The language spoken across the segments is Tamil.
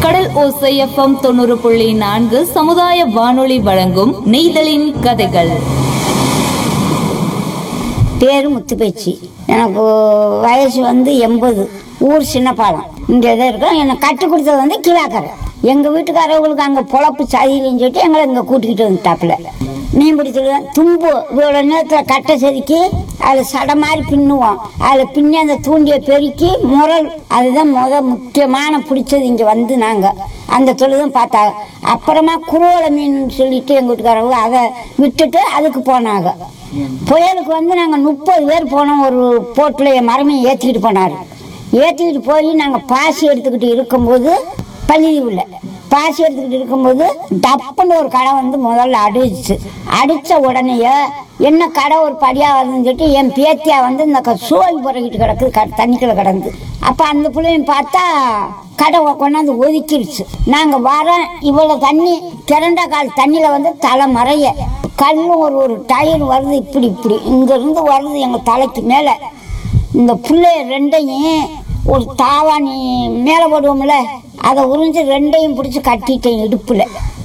கடல் ஓசை எஃப்எம் தொண்ணூறு புள்ளி நான்கு சமுதாய வானொலி வழங்கும் நெய்தலின் கதைகள் பேர் முத்துப்பேச்சி எனக்கு வயசு வந்து எண்பது ஊர் சின்னப்பாலம் இங்கே தான் இருக்கோம் எனக்கு கற்றுக் கொடுத்தது வந்து கிழாக்கரை எங்கள் வீட்டுக்காரவங்களுக்கு அங்கே பொழப்பு சரியில்லைன்னு சொல்லிட்டு எங்களை இங்கே கூட்டிக்கிட்டு வந்துட்டாப்புல மீன் பிடிச்சது தும்பு இவ்வளோ நேரத்தில் கட்டை செதுக்கி அதில் சடை மாதிரி பின்னுவோம் அதில் பின்னி அந்த தூண்டியை பெருக்கி முரல் அதுதான் முத முக்கியமான பிடிச்சது இங்கே வந்து நாங்கள் அந்த தொழிலும் பார்த்தாங்க அப்புறமா குருவலை மீன் சொல்லிட்டு எங்கள் வீட்டுக்காரவங்க அதை விட்டுட்டு அதுக்கு போனாங்க புயலுக்கு வந்து நாங்கள் முப்பது பேர் போனோம் ஒரு போட்டில் என் மரமையை ஏற்றிக்கிட்டு போனார் ஏற்றிக்கிட்டு போய் நாங்கள் பாசி எடுத்துக்கிட்டு இருக்கும்போது பள்ளியில் பாசி எடுத்துக்கிட்டு இருக்கும்போது டப்புன்னு ஒரு கடை வந்து முதல்ல அடிச்சு அடித்த உடனேயே என்ன கடை ஒரு படியாக வருதுன்னு சொல்லிட்டு என் பேத்தியா வந்து இந்த க- சோல் புறகிட்டு கிடக்குது க தண்ணிக்குள்ள கிடந்து அப்போ அந்த பிள்ளையும் பார்த்தா கடை கொண்டாந்து ஒதுக்கிடுச்சு நாங்கள் வரோம் இவ்வளோ தண்ணி திரண்ட கால் தண்ணியில் வந்து தலை மறைய கல்லும் ஒரு ஒரு டயர் வருது இப்படி இப்படி இங்கேருந்து வருது எங்கள் தலைக்கு மேலே இந்த பிள்ளைய ரெண்டையும் ஒரு தாவாணி மேலே போடுவோம்ல அதை உறிஞ்சு ரெண்டையும் பிடிச்சி கட்டிட்டேன் இடுப்பில்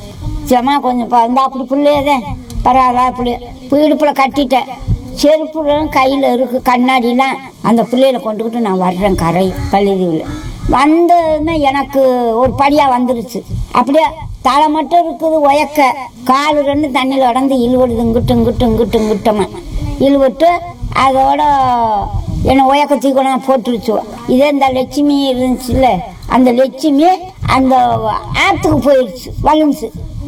ஜமா கொஞ்சம் பா- இந்த அப்படி பிள்ளையதேன் பரவாயில்ல பிள்ளை இப்போ இடுப்பில் கட்டிட்டேன் செருப்புலாம் கையில் இருக்கு கண்ணாடிலாம் அந்த பிள்ளையில கொண்டுக்கிட்டு நான் வர்றேன் கரை பள்ளிதீவில் வந்ததுமே எனக்கு ஒரு படியாக வந்துருச்சு அப்படியே தலை மட்டும் இருக்குது உயக்க கால் ரெண்டு தண்ணியில் கடந்து இழுவடுது இங்கிட்டு இங்கிட்டு இங்கிட்டு இங்கிட்டமா இழுவிட்டு அதோட என்னை உயக்க தூக்கணும் போட்டுருச்சு இதே இந்த லட்சுமி இருந்துச்சுல்ல அந்த லட்சுமி அந்த ஆற்றுக்கு போயிடுச்சு வலிஞ்சு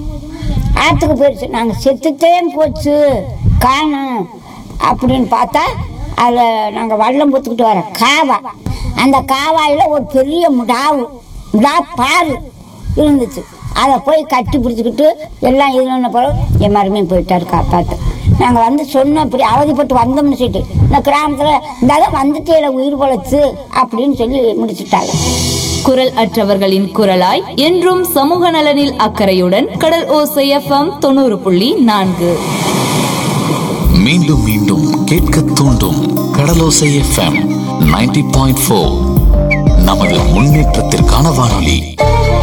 ஆற்றுக்கு போயிடுச்சு நாங்கள் செத்துட்டே போச்சு காணும் அப்படின்னு பார்த்தா அதில் நாங்கள் வல்லம் பொத்துக்கிட்டு வர காவா அந்த காவாயில் ஒரு பெரிய முடாவு முடா பாரு இருந்துச்சு அதை போய் கட்டி பிடிச்சிக்கிட்டு எல்லாம் இது பிறகு என் மருமையும் போயிட்டாரு காப்பாற்ற நாங்கள் வந்து சொன்னோம் இப்படி அவதிப்பட்டு வந்தோம்னு சொல்லிட்டு இந்த கிராமத்தில் இந்த வந்துட்டேல உயிர் பொழைச்சு அப்படின்னு சொல்லி முடிச்சுட்டாங்க குரல் அற்றவர்களின் குரலாய் என்றும் சமூக நலனில் அக்கறையுடன் கடல் ஓசை எஃப்எம் தொண்ணூறு புள்ளி நான்கு மீண்டும் மீண்டும் கேட்க தூண்டும் Kadalosai FM ninety point four நமது முன்னேற்றத்திற்கான வானொலி